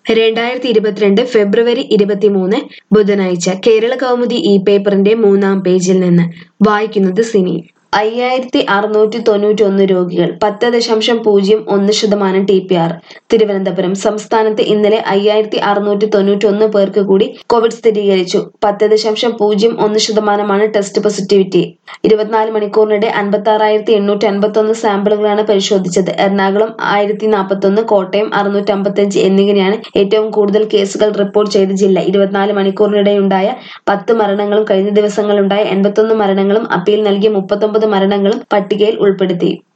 രണ്ടായിരത്തി ഇരുപത്തിരണ്ട് ഫെബ്രുവരി ഇരുപത്തിമൂന്ന് ബുധനാഴ്ച കേരള കൗമുദി ഈ പേപ്പറിന്റെ മൂന്നാം പേജിൽ നിന്ന് വായിക്കുന്നത് സിനി അയ്യായിരത്തി അറുന്നൂറ്റി തൊണ്ണൂറ്റി ഒന്ന് രോഗികൾ പത്ത് ദശാംശം പൂജ്യം ഒന്ന് ശതമാനം ടി പി ആർ തിരുവനന്തപുരം സംസ്ഥാനത്ത് ഇന്നലെ അയ്യായിരത്തി അറുന്നൂറ്റി തൊണ്ണൂറ്റി ഒന്ന് പേർക്ക് കൂടി കോവിഡ് സ്ഥിരീകരിച്ചു പത്ത് ദശാംശം പൂജ്യം ഒന്ന് ശതമാനമാണ് ടെസ്റ്റ് പോസിറ്റിവിറ്റി ഇരുപത്തിനാല് മണിക്കൂറിനിടെ അൻപത്തി ആറായിരത്തി എണ്ണൂറ്റി അൻപത്തി ഒന്ന് സാമ്പിളുകളാണ് പരിശോധിച്ചത് എറണാകുളം ആയിരത്തി നാൽപ്പത്തി ഒന്ന് കോട്ടയം അറുന്നൂറ്റി അമ്പത്തഞ്ച് എന്നിങ്ങനെയാണ് ഏറ്റവും കൂടുതൽ കേസുകൾ റിപ്പോർട്ട് ചെയ്ത ജില്ല ഇരുപത്തിനാല് മണിക്കൂറിനിടെയുണ്ടായ പത്ത് മരണങ്ങളും കഴിഞ്ഞ ദിവസങ്ങളുണ്ടായ എൺപത്തൊന്ന് മരണങ്ങളും അപ്പീൽ നൽകിയ മുപ്പത്തൊമ്പത് മരണങ്ങളും പട്ടികയിൽ ഉൾപ്പെടുത്തി